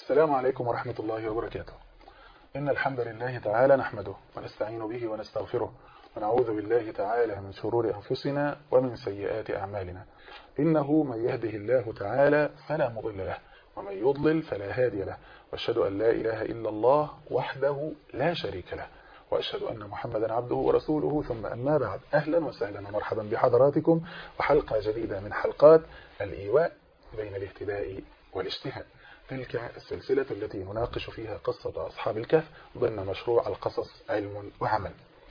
السلام عليكم ورحمة الله وبركاته إن الحمد لله تعالى نحمده ونستعين به ونستغفره ونعوذ بالله تعالى من شرور أنفسنا ومن سيئات أعمالنا إنه من يهده الله تعالى فلا مضل له ومن يضلل فلا هادي له وأشهد أن لا إله إلا الله وحده لا شريك له وأشهد أن محمدا عبده ورسوله ثم أما بعد أهلا وسهلا ومرحبا بحضراتكم وحلقة جديدة من حلقات الإيواء بين الاهتداء والاجتهاد تلك السلسلة التي نناقش فيها قصة أصحاب الكهف ضمن مشروع القصص علم وعمل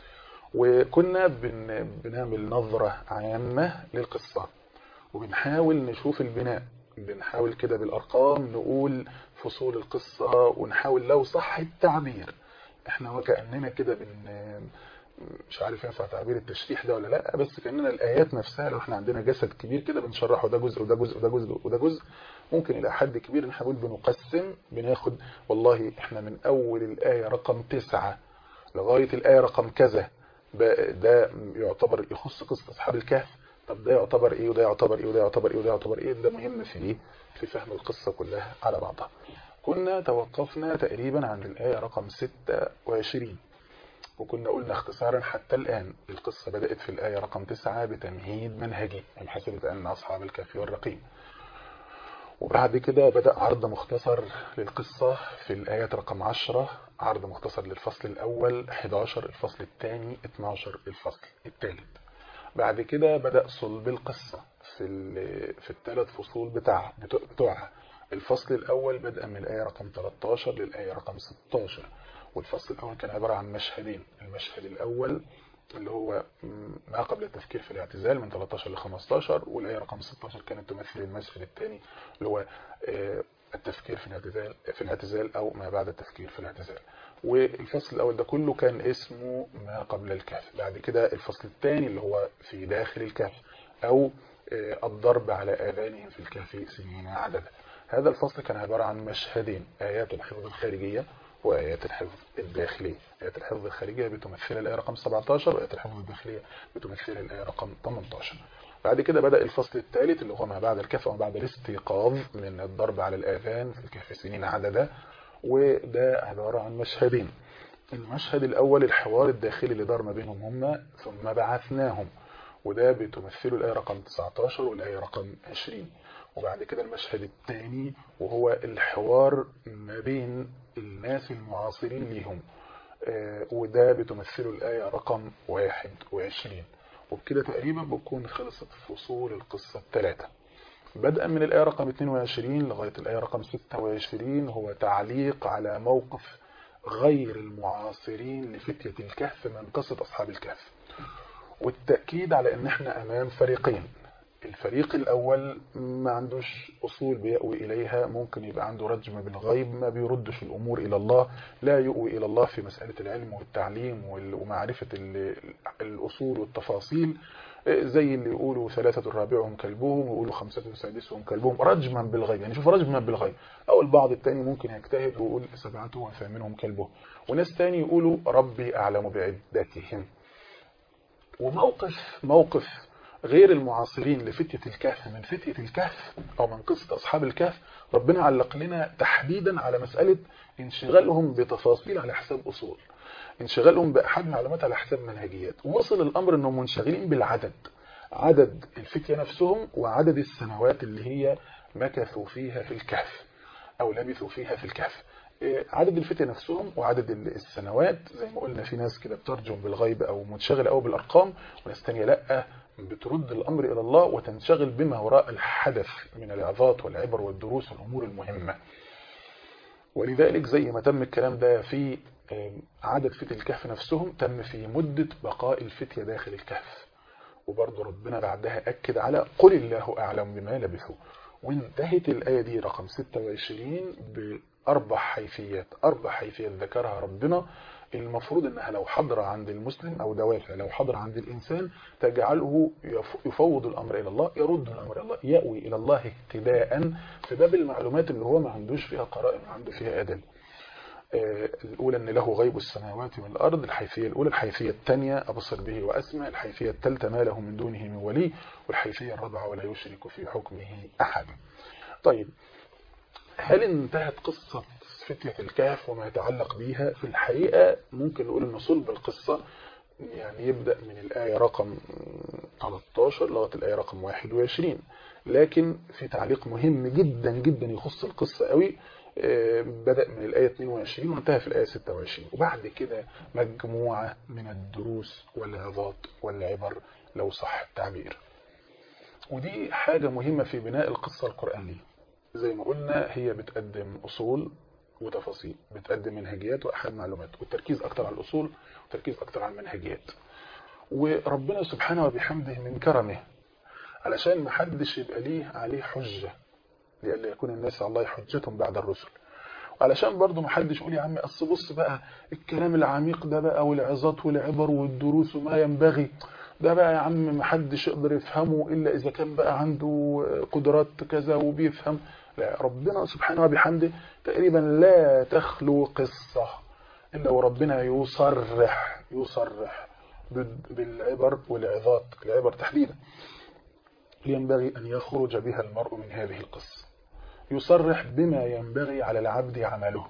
وكنا بن بنعمل نظرة عامة للقصة وبنحاول نشوف البناء بنحاول كده بالأرقام نقول فصول القصة ونحاول لو صح التعبير احنا وكأننا كده بن مش عارف ينفع تعبير التشريح ده ولا لا بس كأننا الآيات نفسها لو احنا عندنا جسد كبير كده بنشرحه ده جزء وده جزء وده جزء وده جزء ممكن إلى حد كبير نحاول بنقسم بناخد والله احنا من أول الآية رقم تسعة لغاية الآية رقم كذا ده يعتبر يخص قصة أصحاب الكهف طب ده يعتبر ايه وده يعتبر ايه وده يعتبر ايه وده يعتبر ايه ده مهم في ايه في فهم القصة كلها على بعضها كنا توقفنا تقريبا عند الآية رقم 26 وكنا قلنا اختصارا حتى الآن القصة بدأت في الآية رقم 9 بتمهيد منهجي من حسب أن أصحاب الكهف والرقيم وبعد كده بدأ عرض مختصر للقصة في الآيات رقم 10 عرض مختصر للفصل الأول 11 الفصل الثاني 12 الفصل الثالث بعد كده بدأ صلب القصة في في الثلاث فصول بتاعها بتوعها الفصل الأول بدأ من الآية رقم 13 للآية رقم 16 والفصل الأول كان عبارة عن مشهدين المشهد الأول اللي هو ما قبل التفكير في الاعتزال من 13 ل 15 والآية رقم 16 كانت تمثل المشهد الثاني اللي هو التفكير في الاعتزال في الاعتزال أو ما بعد التفكير في الاعتزال والفصل الأول ده كله كان اسمه ما قبل الكهف بعد كده الفصل الثاني اللي هو في داخل الكهف أو الضرب على آذانهم في الكهف سنين عددا هذا الفصل كان عبارة عن مشهدين آيات الحفظ الخارجية وآيات الحفظ الداخلية آيات الحفظ الخارجية بتمثل الآية رقم 17 وآيات الحفظ الداخلية بتمثل الآية رقم 18 بعد كده بدأ الفصل الثالث اللي هو ما بعد الكهف وما بعد الاستيقاظ من الضرب على الآذان في الكهف سنين عددا وده عبارة عن مشهدين المشهد الأول الحوار الداخلي اللي دار ما بينهم هم ثم بعثناهم وده بتمثله الآية رقم 19 والآية رقم 20 وبعد كده المشهد الثاني وهو الحوار ما بين الناس المعاصرين ليهم وده بتمثله الآية رقم 21 وبكده تقريبا بتكون خلصت فصول القصة الثلاثة بدءا من الآية رقم 22 لغاية الآية رقم 26 هو تعليق على موقف غير المعاصرين لفتية الكهف من قصة أصحاب الكهف والتأكيد على أن احنا أمام فريقين الفريق الأول ما عندوش أصول بيأوي إليها ممكن يبقى عنده رجم بالغيب ما بيردش الأمور إلى الله لا يؤوي إلى الله في مسألة العلم والتعليم ومعرفة الأصول والتفاصيل زي اللي يقولوا ثلاثة رابعهم كلبهم ويقولوا خمسة سادسهم كلبهم رجما بالغيب يعني شوف رجما بالغيب أو البعض التاني ممكن يجتهد ويقول سبعة وثامنهم كلبهم وناس تاني يقولوا ربي أعلم بعدتهم وموقف موقف غير المعاصرين لفتية الكهف من فتية الكهف أو من قصة أصحاب الكهف ربنا علق لنا تحديدا على مسألة انشغالهم بتفاصيل على حساب أصول انشغالهم بأحد معلومات على حساب منهجيات وصل الأمر أنهم منشغلين بالعدد عدد الفتية نفسهم وعدد السنوات اللي هي مكثوا فيها في الكهف أو لبثوا فيها في الكهف عدد الفتية نفسهم وعدد السنوات زي ما قلنا في ناس كده بترجم بالغيب أو منشغل أو بالأرقام وناس تانية لأ بترد الأمر إلى الله وتنشغل بما وراء الحدث من العظات والعبر والدروس والأمور المهمة ولذلك زي ما تم الكلام ده في عدد فتية الكهف نفسهم تم في مدة بقاء الفتية داخل الكهف وبرضه ربنا بعدها أكد على قل الله أعلم بما لبثوا وانتهت الآية دي رقم 26 بأربع حيثيات أربع حيثيات ذكرها ربنا المفروض انها لو حضر عند المسلم او دوافع لو حضر عند الانسان تجعله يفوض الامر الى الله يرد الامر الى الله يأوي الى الله اهتداء في باب المعلومات اللي هو ما عندوش فيها قرائن عنده فيها ادل الأولى أن له غيب السماوات والأرض الحيثية الأولى الحيثية الثانية أبصر به وأسمع الحيثية الثالثة ما له من دونه من ولي والحيثية الرابعة ولا يشرك في حكمه أحد طيب هل انتهت قصة فتية الكهف وما يتعلق بيها في الحقيقة ممكن نقول ان صلب القصة يعني يبدأ من الآية رقم 13 لغاية الآية رقم 21 لكن في تعليق مهم جدا جدا يخص القصة قوي بدأ من الآية 22 وانتهى في الآية 26 وبعد كده مجموعة من الدروس والعظات والعبر لو صح التعبير ودي حاجة مهمة في بناء القصة القرآنية زي ما قلنا هي بتقدم أصول وتفاصيل بتقدم منهجيات وأحد معلومات والتركيز أكتر على الأصول والتركيز أكتر على المنهجيات وربنا سبحانه وبحمده من كرمه علشان ما حدش يبقى ليه عليه حجة لألا يكون الناس على الله حجتهم بعد الرسل وعلشان برضه ما حدش يقول يا عم اصل بص بقى الكلام العميق ده بقى والعظات والعبر والدروس وما ينبغي ده بقى يا عم ما حدش يقدر يفهمه إلا إذا كان بقى عنده قدرات كذا وبيفهم لا ربنا سبحانه وبحمده تقريبا لا تخلو قصة إلا وربنا يصرح يصرح بالعبر والعظات العبر تحديدا ينبغي أن يخرج بها المرء من هذه القصة يصرح بما ينبغي على العبد عمله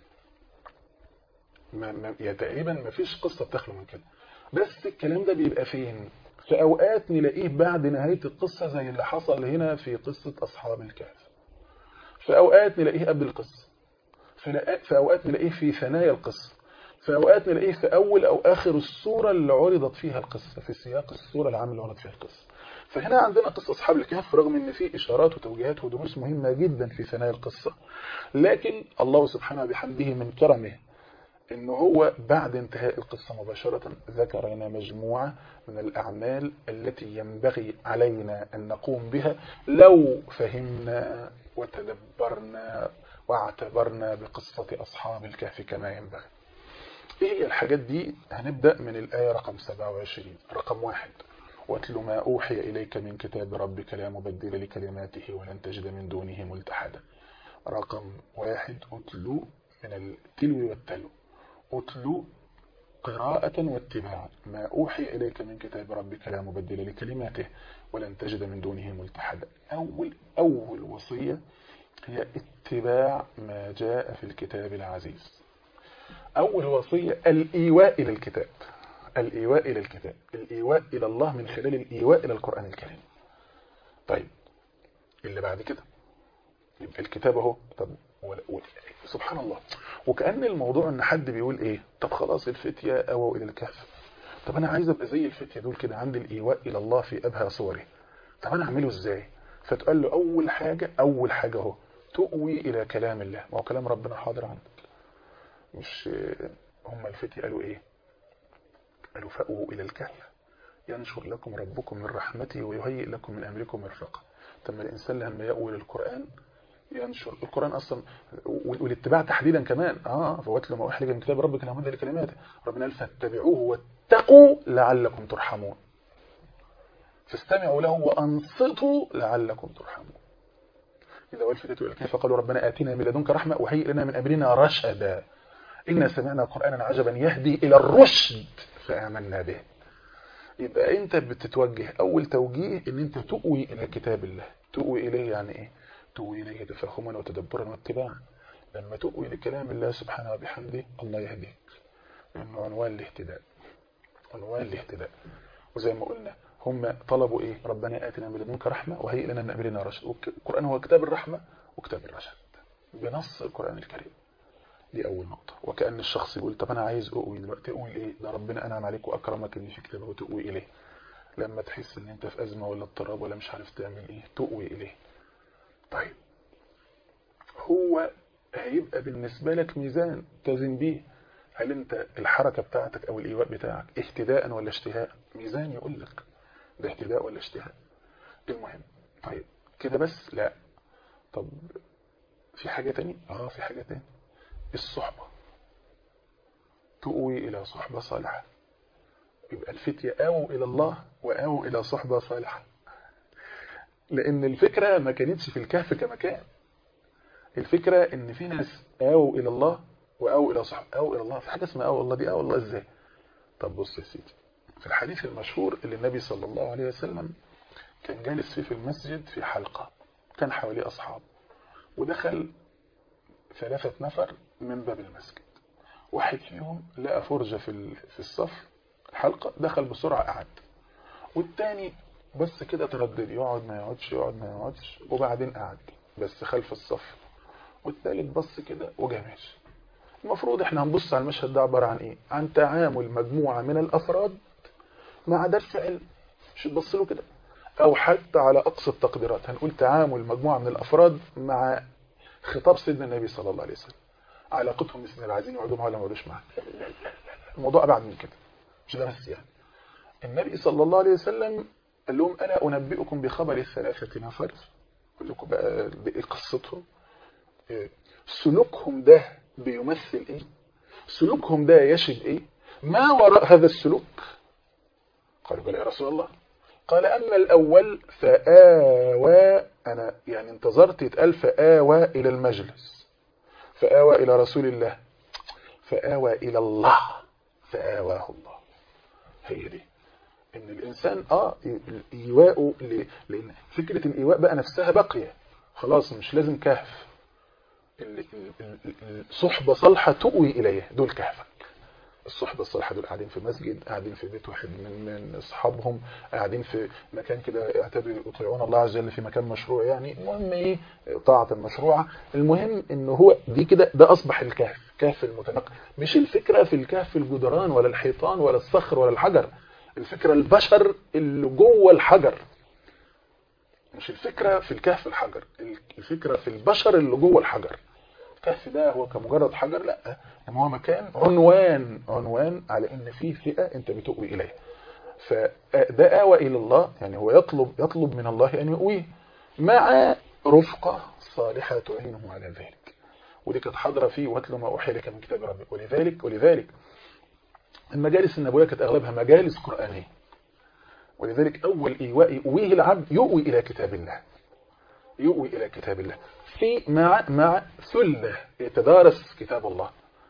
ما ما يعني تقريبا ما فيش قصة بتخلو من كده بس الكلام ده بيبقى فين في أوقات نلاقيه بعد نهاية القصة زي اللي حصل هنا في قصة أصحاب الكهف في أوقات نلاقيه قبل القصة في أوقات نلاقيه في ثنايا القصة في أوقات نلاقيه في أول أو آخر السورة اللي عرضت فيها القصة في سياق السورة العام اللي عرضت فيها القصة فهنا عندنا قصة أصحاب الكهف رغم أن في إشارات وتوجيهات ودروس مهمة جدا في ثنايا القصة لكن الله سبحانه بحمده من كرمه إن هو بعد انتهاء القصة مباشرة ذكر لنا مجموعة من الأعمال التي ينبغي علينا أن نقوم بها لو فهمنا وتدبرنا واعتبرنا بقصة أصحاب الكهف كما ينبغي إيه هي الحاجات دي هنبدأ من الآية رقم 27 رقم واحد واتل ما أوحي إليك من كتاب ربك لا مبدل لكلماته ولن تجد من دونه ملتحدا رقم واحد أتلو من التلو والتلو أتلو قراءة واتباعا ما أوحي إليك من كتاب ربك لا مبدل لكلماته ولن تجد من دونه ملتحدا أول, أول وصية هي اتباع ما جاء في الكتاب العزيز أول وصية الإيواء إلى الكتاب الإيواء إلى الكتاب الإيواء إلى الله من خلال الإيواء إلى القرآن الكريم طيب اللي بعد كده يبقى الكتاب اهو طب سبحان الله وكأن الموضوع ان حد بيقول ايه طب خلاص الفتية اووا الى الكهف طب انا عايز ابقى زي الفتية دول كده عندي الايواء الى الله في ابهى صوره طب انا اعمله ازاي فتقول له اول حاجة اول حاجة اهو تؤوي الى كلام الله ما هو كلام ربنا حاضر عندك مش هم الفتية قالوا ايه قالوا فأووا الى الكهف ينشر لكم ربكم من رحمته ويهيئ لكم من امركم مرفقا ثم الانسان لما يأوي للقرآن ينشر القرآن أصلا والاتباع تحديدا كمان اه فواتل ما أوحي من كتاب ربك لا مدى لكلماته ربنا قال فاتبعوه واتقوا لعلكم ترحمون فاستمعوا له وأنصتوا لعلكم ترحمون إذا والفتت إلى كيف قالوا ربنا آتنا من لدنك رحمة وهيئ لنا من أمرنا رشدا إنا سمعنا قرآنا عجبا يهدي إلى الرشد فآمنا به يبقى أنت بتتوجه أول توجيه إن أنت تؤوي إلى كتاب الله تؤوي إليه يعني إيه تؤوي إليه تفهما وتدبرا واتباعا لما تؤوي لكلام الله سبحانه وبحمده الله يهديك لأنه عنوان الاهتداء عنوان الاهتداء وزي ما قلنا هم طلبوا إيه ربنا آتنا من لدنك رحمة وهيئ لنا من أمرنا رشد القرآن هو كتاب الرحمة وكتاب الرشد بنص القرآن الكريم دي أول نقطة وكأن الشخص يقول طب أنا عايز أؤوي دلوقتي أؤوي لإيه ده ربنا أنعم عليك وأكرمك إن في كتابه وتؤوي إليه لما تحس إن أنت في أزمة ولا اضطراب ولا مش عارف تعمل إيه تؤوي إليه طيب هو هيبقى بالنسبة لك ميزان تزن بيه هل انت الحركة بتاعتك او الايواء بتاعك اهتداء ولا اشتهاء ميزان يقول لك ده اهتداء ولا اشتهاء المهم طيب كده بس لا طب في حاجة تاني اه في حاجة تاني الصحبة تؤوي الى صحبة صالحة يبقى الفتية آووا الى الله وآووا الى صحبة صالحة لان الفكرة ما كانتش في الكهف كمكان الفكرة ان في ناس آووا الى الله وآووا الى صحبة آووا الى الله في حاجة اسمها آووا الله دي آووا الله ازاي طب بص يا سيدي في الحديث المشهور اللي النبي صلى الله عليه وسلم كان جالس فيه في المسجد في حلقة كان حواليه أصحاب ودخل ثلاثة نفر من باب المسجد واحد فيهم لقى فرجة في في الصف الحلقة دخل بسرعة قعد والتاني بس كده تردد يقعد ما يقعدش يقعد ما يقعدش وبعدين قعد بس خلف الصف والتالت بص كده وجا ماشي المفروض احنا هنبص على المشهد ده عبارة عن ايه عن تعامل مجموعة من الافراد مع درس علم مش تبص له كده او حتى على اقصى التقديرات هنقول تعامل مجموعة من الافراد مع خطاب سيدنا النبي صلى الله عليه وسلم علاقتهم بسيدنا العايزين يقعدوا معاه ولا ما يقعدوش معاه الموضوع ابعد من كده مش ده بس يعني النبي صلى الله عليه وسلم قال لهم انا انبئكم بخبر الثلاثه نفر اقول لكم بقى بايه قصتهم سلوكهم ده بيمثل ايه سلوكهم ده يشب ايه ما وراء هذا السلوك قالوا بلى يا رسول الله قال أما الأول فآوى أنا يعني انتظرت يتقال فآوى إلى المجلس فآوى إلى رسول الله فآوى إلى الله فآواه الله هي دي ان الانسان اه ايواءه لان فكره الايواء بقى نفسها باقيه خلاص مش لازم كهف الصحبه صالحه تؤوي اليه دول كهفك الصحبة الصالحة دول قاعدين في مسجد قاعدين في بيت واحد من من اصحابهم قاعدين في مكان كده يعتبر يطيعون الله عز وجل في مكان مشروع يعني المهم ايه طاعة المشروعة المهم ان هو دي كده ده اصبح الكهف كهف المتنقل مش الفكرة في الكهف الجدران ولا الحيطان ولا الصخر ولا الحجر الفكرة البشر اللي جوه الحجر مش الفكرة في الكهف الحجر الفكرة في البشر اللي جوه الحجر الكهف ده هو كمجرد حجر لا يعني هو مكان عنوان عنوان على ان في فئة انت بتؤوي اليها فده آوى الى الله يعني هو يطلب يطلب من الله ان يؤويه مع رفقة صالحة تعينه على ذلك ودي كانت حاضرة فيه واتلو ما أوحي لك من كتاب ربك ولذلك ولذلك المجالس النبوية كانت أغلبها مجالس قرآنية ولذلك أول إيواء يؤويه العبد يؤوي إلى كتاب الله يؤوي إلى كتاب الله في مع مع ثلة يتدارس كتاب الله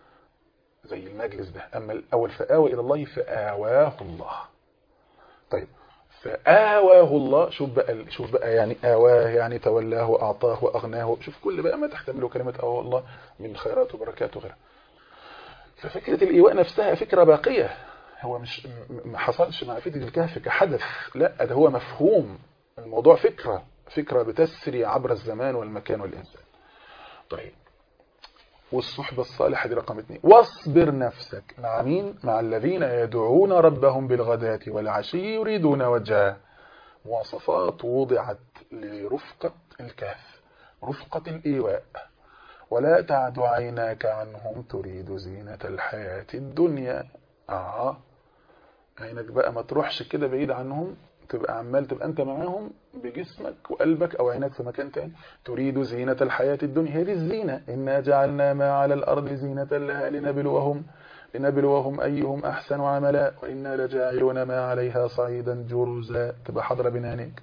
زي المجلس ده أما الأول فآوى إلى الله فآواه الله طيب فآواه الله شوف بقى شوف بقى يعني آواه يعني تولاه وأعطاه وأغناه شوف كل بقى ما تحتمله كلمة آواه الله من خيرات وبركات وغيرها ففكرة الإيواء نفسها فكرة باقية هو مش ما حصلش مع فكرة الكهف كحدث لا ده هو مفهوم الموضوع فكرة فكرة بتسري عبر الزمان والمكان والإنسان طيب والصحبة الصالحة دي رقم اثنين واصبر نفسك مع مين؟ مع الذين يدعون ربهم بالغداة والعشي يريدون وجهه مواصفات وضعت لرفقة الكهف رفقة الإيواء ولا تعد عيناك عنهم تريد زينة الحياة الدنيا آه عينك بقى ما تروحش كده بعيد عنهم تبقى عمال تبقى انت معاهم بجسمك وقلبك او عينك في مكان تاني تريد زينة الحياة الدنيا هذه الزينة إنا جعلنا ما على الأرض زينة لها لنبلوهم لنبلوهم أيهم أحسن عملا وإنا لجاعلون ما عليها صعيدا جرزا تبقى حضر بنانك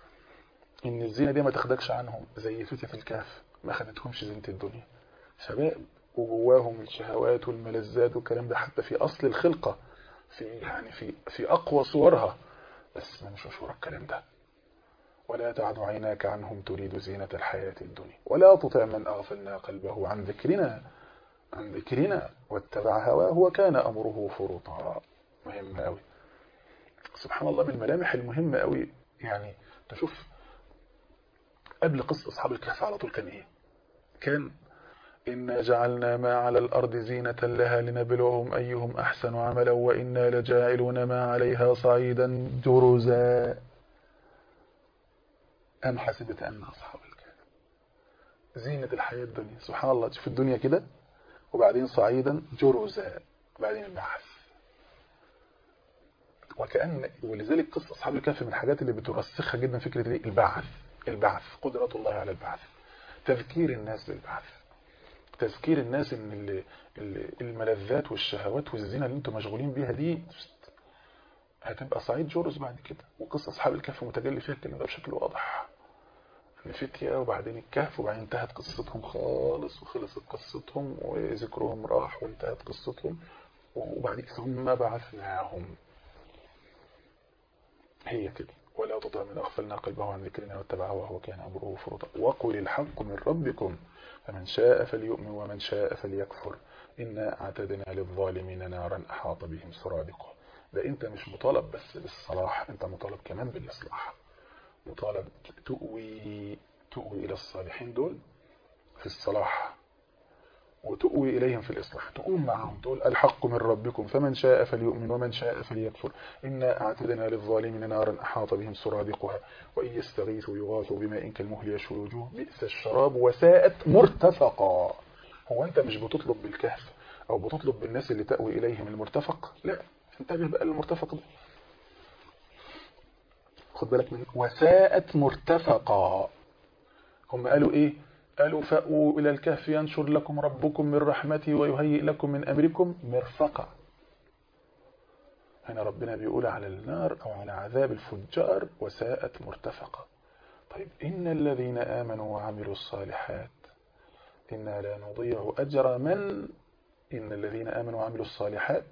إن الزينة دي ما تاخدكش عنهم زي فتة الكهف ما خدتهمش زينة الدنيا شباب وجواهم الشهوات والملذات والكلام ده حتى في أصل الخلقة في يعني في في أقوى صورها بس ما مش مشهور الكلام ده ولا تعد عيناك عنهم تريد زينة الحياة الدنيا ولا تطع من أغفلنا قلبه عن ذكرنا عن ذكرنا واتبع هواه وكان أمره فرطا مهم قوي سبحان الله من الملامح المهمة قوي يعني تشوف قبل قصة أصحاب الكهف على طول كان إيه كان إنا جعلنا ما على الأرض زينة لها لنبلوهم أيهم أحسن عملا وإنا لجاعلون ما عليها صعيدا جرزا أم حسبت أن أصحاب الكهف زينة الحياة الدنيا سبحان الله تشوف الدنيا كده وبعدين صعيدا جرزا وبعدين البحث وكأن ولذلك قصة أصحاب الكهف من الحاجات اللي بترسخها جدا فكرة البعث البعث قدرة الله على البعث تذكير الناس بالبعث تذكير الناس ان الملذات والشهوات والزنا اللي انتم مشغولين بيها دي هتبقى صعيد جرز بعد كده وقصة أصحاب الكهف متجلي فيها الكلام ده بشكل واضح ان فتية وبعدين الكهف وبعدين انتهت قصتهم خالص وخلصت قصتهم وذكرهم راح وانتهت قصتهم وبعد كده ثم بعثناهم هي كده ولا تطع من أغفلنا قلبه عن ذكرنا واتبع هواه وكان أمره فرطا وقل الحق من ربكم فمن شاء فليؤمن ومن شاء فليكفر إنا أعتدنا للظالمين نارا أحاط بهم سرادقها ده أنت مش مطالب بس بالصلاح أنت مطالب كمان بالإصلاح مطالب تؤوي تؤوي إلى الصالحين دول في الصلاح وتؤوي إليهم في الإصلاح تقوم معهم تقول الحق من ربكم فمن شاء فليؤمن ومن شاء فليكفر إنا أعتدنا للظالمين نارا أحاط بهم سرادقها وإن يستغيثوا يغاثوا بماء كالمهل يشوي الوجوه بئس الشراب وساءت مرتفقا هو أنت مش بتطلب بالكهف أو بتطلب بالناس اللي تأوي إليهم المرتفق لا انتبه بقى للمرتفق ده خد بالك من وساءت مرتفقا هم قالوا إيه قالوا فأووا إلى الكهف ينشر لكم ربكم من رحمته ويهيئ لكم من أمركم مرفقا هنا ربنا بيقول على النار أو على عذاب الفجار وساءت مرتفقة طيب إن الذين آمنوا وعملوا الصالحات إنا لا نضيع أجر من إن الذين آمنوا وعملوا الصالحات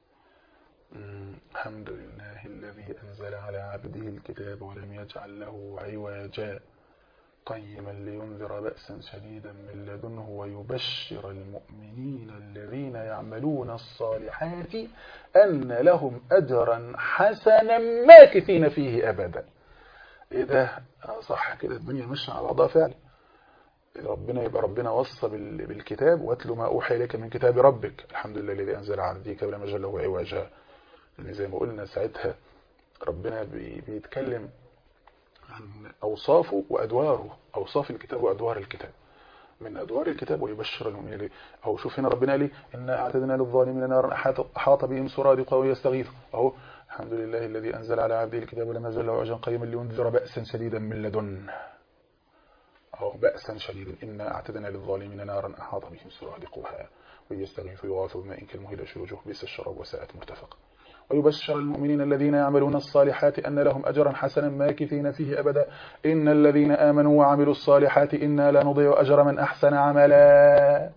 الحمد لله الذي أنزل على عبده الكتاب ولم يجعل له عوجا قيما لينذر بأسا شديدا من لدنه ويبشر المؤمنين الذين يعملون الصالحات أن لهم أجرا حسنا ماكثين فيه أبدا إيه ده صح كده الدنيا ماشيه على بعضها فعلا ربنا يبقى ربنا وصى بالكتاب واتلو ما أوحي إليك من كتاب ربك الحمد لله الذي أنزل على عبده ولم يجعل له عوجا يعني زي ما قلنا ساعتها ربنا بيتكلم عن أوصافه وأدواره أوصاف الكتاب وأدوار الكتاب من أدوار الكتاب ويبشر المؤمنين أو شوف هنا ربنا ليه إنا أعتدنا للظالمين نارا أحاط بهم سرادقا ويستغيث أهو الحمد لله الذي أنزل على عبده الكتاب ولم يزل له عجا قيما لينذر بأسا شديدا من لدن أو بأسا شديدا إنا أعتدنا للظالمين نارا أحاط بهم سرادقها ويستغيث يغاث بماء كالمهل يشوي الوجوه بئس الشراب وساءت مرتفقا ويبشر المؤمنين الذين يعملون الصالحات أن لهم أجرا حسنا ماكثين فيه أبدا إن الذين آمنوا وعملوا الصالحات إنا لا نضيع أجر من أحسن عملا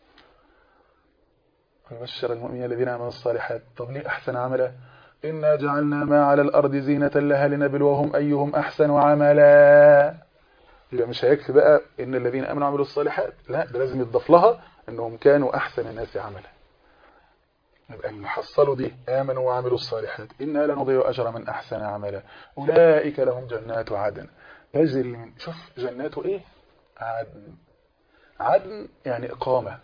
ويبشر المؤمنين الذين يعملون الصالحات طب ليه أحسن عملا إنا جعلنا ما على الأرض زينة لها لنبلوهم أيهم أحسن عملا يبقى مش هيكفي بقى إن الذين آمنوا وعملوا الصالحات لا ده لازم يضاف لها أنهم كانوا أحسن الناس عملا يبقى اللي حصلوا دي آمنوا وعملوا الصالحات إنا لنضيع أجر من أحسن عملا أولئك لهم جنات عدن تجري من شوف جناته إيه عدن عدن يعني إقامة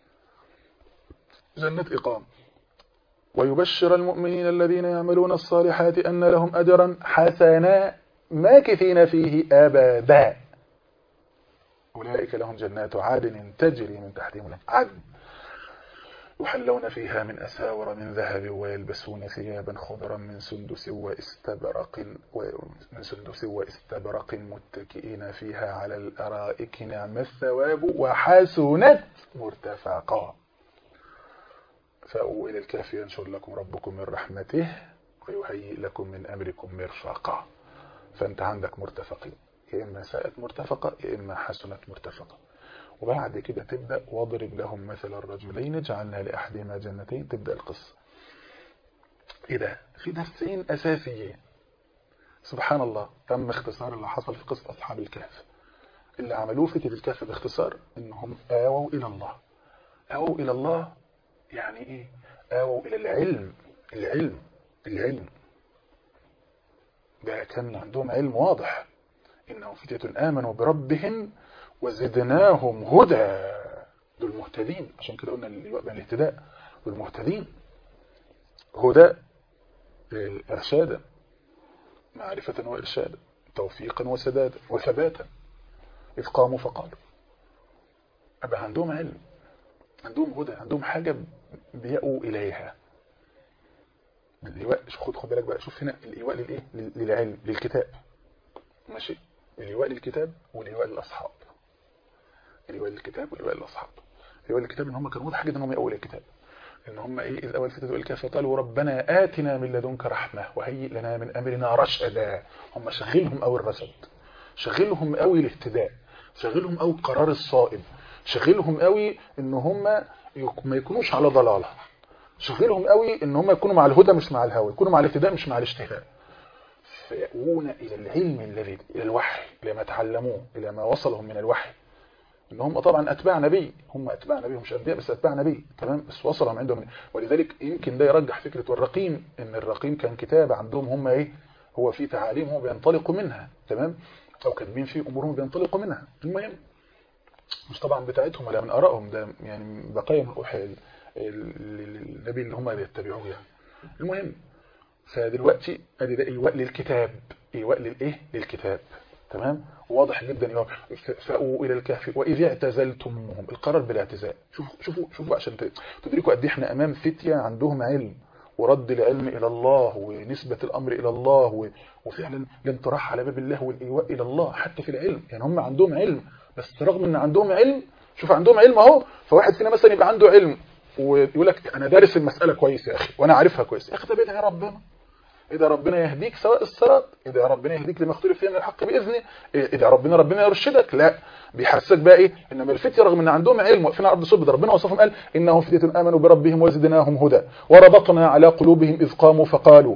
جنة إقامة ويبشر المؤمنين الذين يعملون الصالحات أن لهم أجرا حسنا ماكثين فيه أبدا أولئك لهم جنات عدن تجري من تحتهم عدن يحلون فيها من أساور من ذهب ويلبسون ثيابا خضرا من سندس واستبرق من سندس واستبرق متكئين فيها على الأرائك نعم الثواب وحسنت مرتفقا فأووا إلى الكهف ينشر لكم ربكم من رحمته ويهيئ لكم من أمركم مرفقا فأنت عندك مرتفقين يا إما ساءت مرتفقة يا إما حسنت مرتفقة وبعد كده تبدأ واضرب لهم مثل الرجلين جعلنا لأحدهما جنتين تبدأ القصة إيه ده في درسين أساسيين سبحان الله تم اختصار اللي حصل في قصة أصحاب الكهف اللي عملوه في الكهف باختصار إنهم آووا إلى الله آووا إلى الله يعني إيه آووا إلى العلم العلم العلم ده كان عندهم علم واضح إنهم فتية آمنوا بربهم وزدناهم هدى دول مهتدين عشان كده قلنا اللواء بين الاهتداء دول مهتدين هدى إرشادا معرفة وإرشادا توفيقا وسدادا وثباتا إذ قاموا فقالوا أبقى عندهم علم عندهم هدى عندهم حاجة بيأوا إليها الإيواء خد خد بالك بقى شوف هنا الإيواء للإيه للعلم للكتاب ماشي الإيواء للكتاب والإيواء للأصحاب الإيواء للكتاب والإيواء للأصحاب الإيواء للكتاب إن هم كانوا واضح جدا إنهم يأووا الكتاب إن هم إيه إذ أول فتاة الكهف قالوا ربنا آتنا من لدنك رحمة وهيئ لنا من أمرنا رشدا هم شغلهم أو الرشد شغلهم قوي الاهتداء شغلهم قوي القرار الصائب شغلهم قوي إن هم ما يكونوش على ضلالة شغلهم قوي إن هم يكونوا مع الهدى مش مع الهوى يكونوا مع الاهتداء مش مع الاشتهاء فيأوون إلى العلم الذي إلى الوحي إلى ما تعلموه إلى ما وصلهم من الوحي ان هم طبعا اتباع نبي هم اتباع نبي مش انبياء بس اتباع نبي تمام بس وصلهم عندهم ولذلك يمكن ده يرجح فكره والرقيم ان الرقيم كان كتاب عندهم هم ايه هو في تعاليم هم بينطلقوا منها تمام او كاتبين في امورهم بينطلقوا منها المهم مش طبعا بتاعتهم ولا من ارائهم ده يعني بقايا من الاوحي النبي اللي هم بيتبعوه يعني المهم فدلوقتي ادي ده ايواء للكتاب ايواء للايه للكتاب تمام واضح جدا فأووا إلى الكهف وإذ اعتزلتموهم القرار بالاعتزال شوفوا شوفوا شوفوا عشان تدركوا قد ايه احنا أمام فتية عندهم علم ورد العلم إلى الله ونسبة الأمر إلى الله وفعلا الانطراح على باب الله والإيواء إلى الله حتى في العلم يعني هم عندهم علم بس رغم ان عندهم علم شوف عندهم علم اهو فواحد فينا مثلا يبقى عنده علم ويقول لك انا دارس المسألة كويس يا اخي وانا عارفها كويس يا اخي طب ادعي ربنا إذا ربنا يهديك سواء الصراط إذا ربنا يهديك لما اختلف فيه من الحق بإذنه إذا ربنا ربنا يرشدك لا بيحسسك بقى إيه إنما الفتية رغم إن عندهم علم واقفين على أرض صلب ربنا وصفهم قال إنهم فتية آمنوا بربهم وزدناهم هدى وربطنا على قلوبهم إذ قاموا فقالوا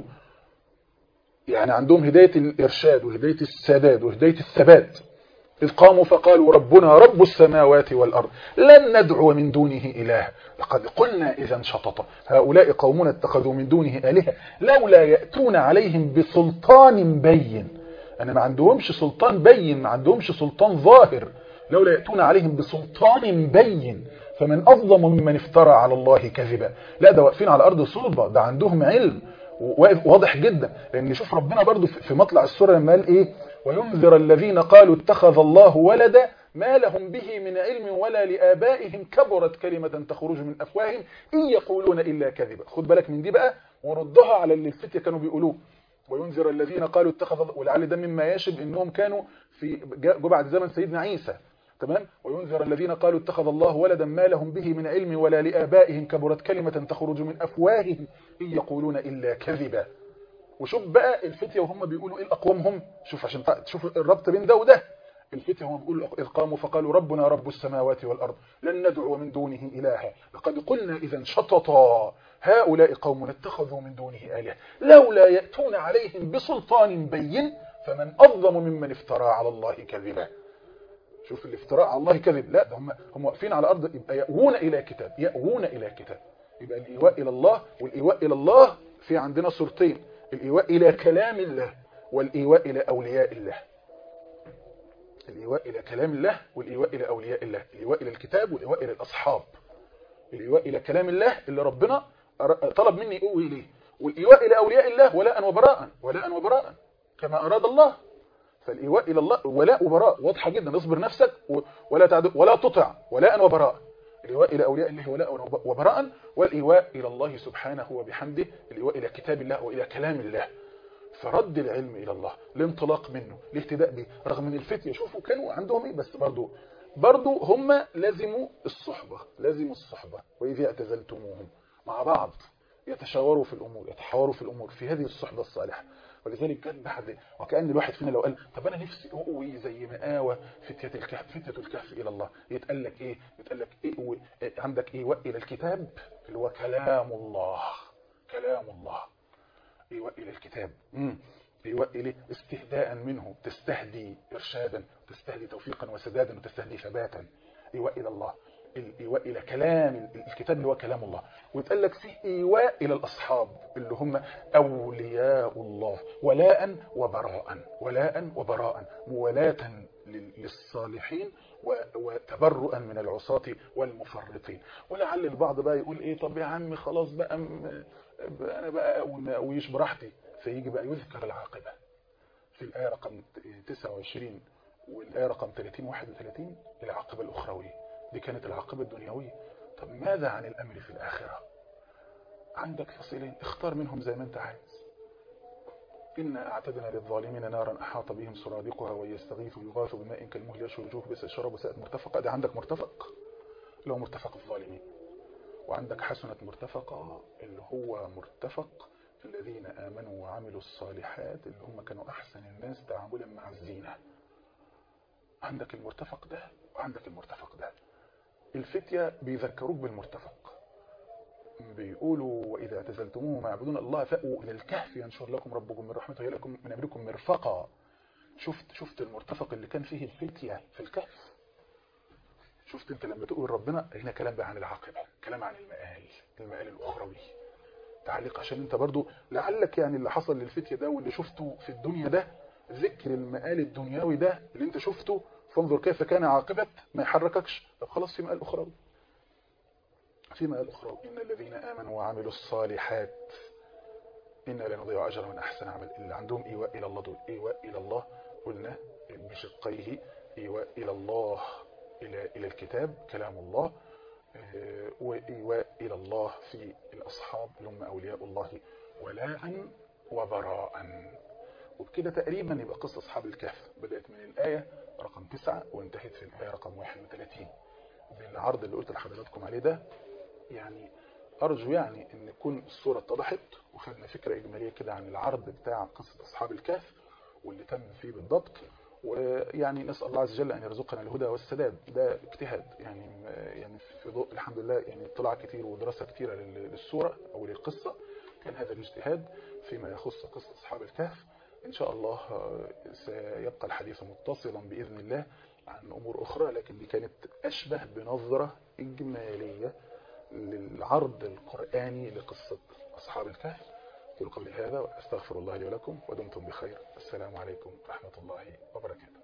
يعني عندهم هداية الإرشاد وهداية السداد وهداية الثبات إذ قاموا فقالوا ربنا رب السماوات والأرض لن ندعو من دونه إله لقد قلنا إذا شطط هؤلاء قومنا اتخذوا من دونه آلهة لولا يأتون عليهم بسلطان بين أنا ما عندهمش سلطان بين ما عندهمش سلطان ظاهر لولا يأتون عليهم بسلطان بين فمن أظلم ممن افترى على الله كذبا لا ده واقفين على أرض صلبة ده عندهم علم واضح جدا لأن شوف ربنا برضو في مطلع السورة لما قال إيه وينذر الذين قالوا اتخذ الله ولدا ما لهم به من علم ولا لآبائهم كبرت كلمة تخرج من أفواههم إن يقولون إلا كذبا خد بالك من دي بقى وردها على اللي الفتية كانوا بيقولوه وينذر الذين قالوا اتخذ ولعل ده مما يشب انهم كانوا في جو بعد زمن سيدنا عيسى تمام وينذر الذين قالوا اتخذ الله ولدا ما لهم به من علم ولا لآبائهم كبرت كلمة تخرج من أفواههم إن يقولون إلا كذبا وشوف بقى الفتية وهم بيقولوا ايه الاقوام هم شوف عشان تشوف الربط بين ده وده الفتية هم بيقولوا إذ قاموا فقالوا ربنا رب السماوات والأرض لن ندعو من دونه إلها لقد قلنا إذا شططا هؤلاء قوم اتخذوا من دونه آلهة لولا يأتون عليهم بسلطان بين فمن أظلم ممن افترى على الله كذبا شوف الافتراء على الله كذب لا ده هم هم واقفين على الأرض يبقى يأوون إلى كتاب يأوون إلى كتاب يبقى الإيواء إلى الله والإيواء إلى الله في عندنا صورتين الإيواء إلى كلام الله والإيواء إلى أولياء الله الإيواء إلى كلام الله والإيواء إلى أولياء الله الإيواء إلى الكتاب والإيواء إلى الأصحاب الإيواء إلى كلام الله اللي ربنا طلب مني أوي إليه والإيواء إلى أولياء الله ولاء وبراء ولاء وبراء كما أراد الله فالإيواء إلى الله ولاء وبراء واضحة جدا اصبر نفسك ولا تعد ولا تطع ولاء وبراء الإيواء إلى أولياء الله ولاء وبراء والإيواء إلى الله سبحانه وبحمده الإيواء إلى كتاب الله وإلى كلام الله فرد العلم إلى الله الانطلاق منه الاهتداء به رغم ان الفتية شوفوا كانوا عندهم ايه بس برضو برضو هم لازموا الصحبة لازموا الصحبة وإذ اعتزلتموهم مع بعض يتشاوروا في الأمور يتحاوروا في الأمور في هذه الصحبة الصالحة ولذلك كان بعد وكأن الواحد فينا لو قال طب أنا نفسي أقوي زي ما آوى فتية الكهف فتية الكهف إلى الله يتقال لك إيه يتقال لك إيه عندك إيه وإلى الكتاب اللي هو كلام الله كلام الله إيه إلى الكتاب امم إيه إلى استهداء منه تستهدي إرشادا تستهدي توفيقا وسدادا وتستهدي ثباتا إيواء إلى الله الإيواء إلى كلام الكتاب اللي هو كلام الله ويتقال لك فيه إيواء إلى الأصحاب اللي هم أولياء الله ولاء وبراء ولاء وبراء موالاة للصالحين وتبرؤا من العصاة والمفرطين ولعل البعض بقى يقول ايه طب يا عم خلاص بقى انا بقى وما اقويش براحتي فيجي بقى يذكر العاقبة في الآية رقم 29 والآية رقم 30 31 العاقبة الأخروية دي كانت العاقبة الدنيوية طب ماذا عن الأمر في الآخرة عندك فصيلين اختار منهم زي ما انت عايز إنا أعتدنا للظالمين نارا أحاط بهم سرادقها ويستغيثوا يغاثوا بماء كالمهل يشوي الوجوه بس الشراب وساءت مرتفقة ده عندك مرتفق اللي هو مرتفق الظالمين وعندك حسنة مرتفقة اللي هو مرتفق الذين آمنوا وعملوا الصالحات اللي هم كانوا أحسن الناس تعاملا مع الزينة عندك المرتفق ده وعندك المرتفق ده الفتية بيذكروك بالمرتفق بيقولوا وإذا اعتزلتموه ما يعبدون الله فأووا إلى الكهف ينشر لكم ربكم من رحمته ويلكم من أمركم مرفقا شفت شفت المرتفق اللي كان فيه الفتية في الكهف شفت انت لما تقول ربنا هنا كلام بقى عن العاقبة كلام عن المآل المآل الأخروي تعليق عشان انت برضو لعلك يعني اللي حصل للفتية ده واللي شفته في الدنيا ده ذكر المآل الدنيوي ده اللي انت شفته فانظر كيف كان عاقبة ما يحرككش طب خلاص في مآل أخروي في مآل أخروي إن الذين آمنوا وعملوا الصالحات إنا لا نضيع أجر من أحسن عمل اللي عندهم إيواء إلى الله دول إيواء إلى الله قلنا بشقيه إيواء إلى الله إلى إلى الكتاب كلام الله وإيواء إلى الله في الأصحاب اللي هم أولياء الله ولاء وبراء وبكده تقريبا يبقى قصة أصحاب الكهف بدأت من الآية رقم 9 وانتهت في الآية رقم 31 بالعرض اللي قلت لحضراتكم عليه ده يعني أرجو يعني أن تكون الصورة اتضحت وخدنا فكرة إجمالية كده عن العرض بتاع قصة أصحاب الكهف واللي تم فيه بالضبط ويعني نسأل الله عز وجل أن يرزقنا الهدى والسداد ده اجتهاد يعني يعني في ضوء الحمد لله يعني اطلاع كتير ودراسة كتيرة للسورة أو للقصة كان هذا الاجتهاد فيما يخص قصة أصحاب الكهف إن شاء الله سيبقى الحديث متصلا بإذن الله عن أمور أخرى لكن دي كانت أشبه بنظرة إجمالية للعرض القرآني لقصة أصحاب الكهف أقول قولي هذا وأستغفر الله لي ولكم ودمتم بخير السلام عليكم ورحمة الله وبركاته